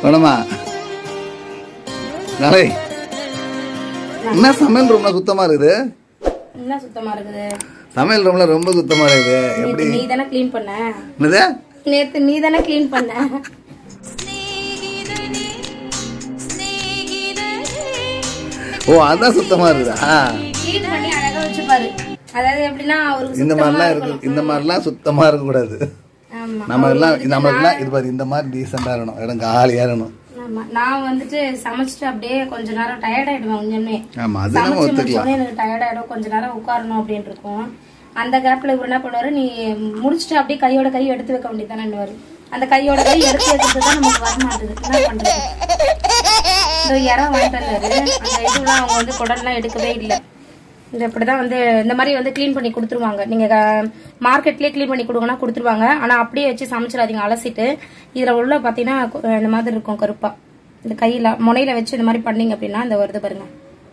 வேணாமா நாளை என்ன சமையல் ரூம்ல சுத்தமா இருக்குது என்ன சுத்தமா இருக்குது சமையல் ரூம்ல ரொம்ப சுத்தமா இருக்குது எப்படி நேத்து நீ தானே க்ளீன் பண்ண என்னது நேத்து நீ தானே க்ளீன் பண்ண ஓ அதான் சுத்தமா இருக்குதா க்ளீன் பண்ணி அழகா வச்சு பாரு அதாவது எப்படின்னா அவருக்கு இந்த சுத்தமா மாதிரிலாம் இருக்கு இந்த மாதிரிலாம் சுத்தமா இருக்கக்கூடாது ஆமா நம்ம எல்லாம் நம்ம எல்லாம் இது பாரு இந்த மாதிரி டீசெண்டா இருக்கணும் இடம் காலியா இருக்கணும் ஆமா நான் வந்துட்டு சமைச்சிட்டு அப்படியே கொஞ்ச நேரம் டயர்ட் ஆயிடுவேன் கொஞ்சமே ஆமா அது நம்ம சமைச்சு ஒத்துக்கலாம் முடிச்சோடனே எனக்கு டயர்ட் ஆயிடும் கொஞ்ச நேரம் உட்காரணும் அப்படின்னு இருக்கும் அந்த கேப்ல இவர் என்ன பண்ணுவாரு நீ முடிச்சுட்டு அப்படியே கையோட கை எடுத்து வைக்க வேண்டியதானே அந்த கையோட கை எடுத்து வைக்கிறது தான் நமக்கு வர மாட்டேது என்ன பண்றது இந்த இறம் வாங்கிட்டு வந்தாரு அந்த இதுலாம் அவங்க வந்து குடல்லாம் எடுக்கவே இல்லை இது இப்படிதான் வந்து இந்த மாதிரி வந்து க்ளீன் பண்ணி கொடுத்துருவாங்க நீங்க மார்க்கெட்லயே க்ளீன் பண்ணி கொடுங்கன்னா கொடுத்துருவாங்க ஆனா அப்படியே வச்சு சமைச்சிடாதீங்க அலசிட்டு இதுல உள்ள பாத்தீங்கன்னா கு- இந்த மாதிரி இருக்கும் கருப்பா இந்த கையில முனையில வச்சு இந்த மாதிரி பண்ணீங்க அப்படின்னா இந்த வருது பாருங்க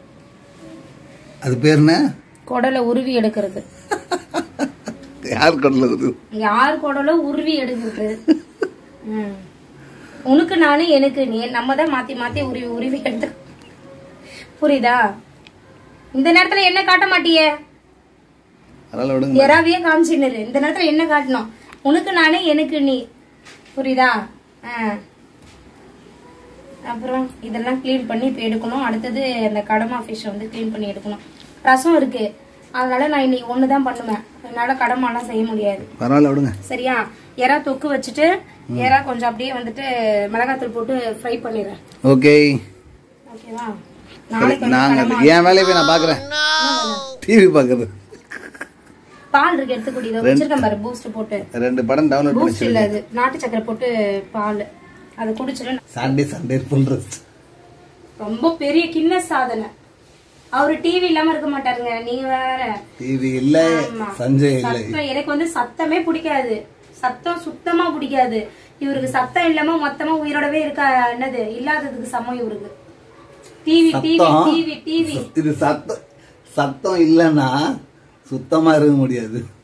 அது பேர் என்ன குடலை உருவி எடுக்கிறது யார் கடல இருக்குது யார் குடல உருவி எடுக்கிறது ம். உனக்கு நானு எனக்கு நீ நம்ம தான் மாத்தி மாத்தி உருவி உருவி எடுத்து புரியுதா இந்த நேரத்துல என்ன காட்ட மாட்டியே அதனால விடுங்க எறாவையே காமிச்சின்னு இந்த நேரத்துல என்ன காட்டணும் உனக்கு நானே எனக்கு நீ புரியுதா ஆ. அப்புறம் இதெல்லாம் க்ளீன் பண்ணி இப்போ எடுக்கணும் அடுத்தது அந்த கடமா ஃபிஷ் வந்து க்ளீன் பண்ணி எடுக்கணும் ரசம் இருக்கு அதனால நான் இன்னைக்கு ஒன்று தான் பண்ணுவேன் என்னால் கடமாலாம் செய்ய முடியாது பரவாயில்ல விடுங்க சரியா எறா தொக்கு வச்சுட்டு எறா கொஞ்சம் அப்படியே வந்துட்டு மிளகாத்தூள் போட்டு ஃப்ரை பண்ணிடுறேன் ஓகே ஓகேவா நாளைக்கு வந்து நாங்க கடமா என் வேலையை போய் நான் பாக்குறேன் டிவி பாக்குறது பால் இருக்கு எடுத்து குடிக்கிறோம் வச்சிருக்கேன் பாரு பூஸ்ட் போட்டு ரெண்டு படம் டவுன்லோட் பண்ணி பூஸ்ட் இல்ல அது நாட்டு சக்கரை போட்டு பால் அது குடிச்சிட்டு சாட்டர்டே சண்டே ஃபுல் ரெஸ்ட் ரொம்ப பெரிய கிண்ண சாதனை அவரு டிவி இல்லாம இருக்க மாட்டாருங்க நீங்க வேற டிவி இல்ல சஞ்சய் இல்ல சத்தம் எனக்கு வந்து சத்தமே பிடிக்காது சத்தம் சுத்தமா பிடிக்காது இவருக்கு சத்தம் இல்லாம மொத்தமா உயிரோடவே இருக்கா என்னது இல்லாததுக்கு சமம் இவருக்கு டிவி டிவி சத்தம் டிவி டிவி இது சத்தம் சத்தம் இல்லைன்னா சுத்தமா இருக்க முடியாது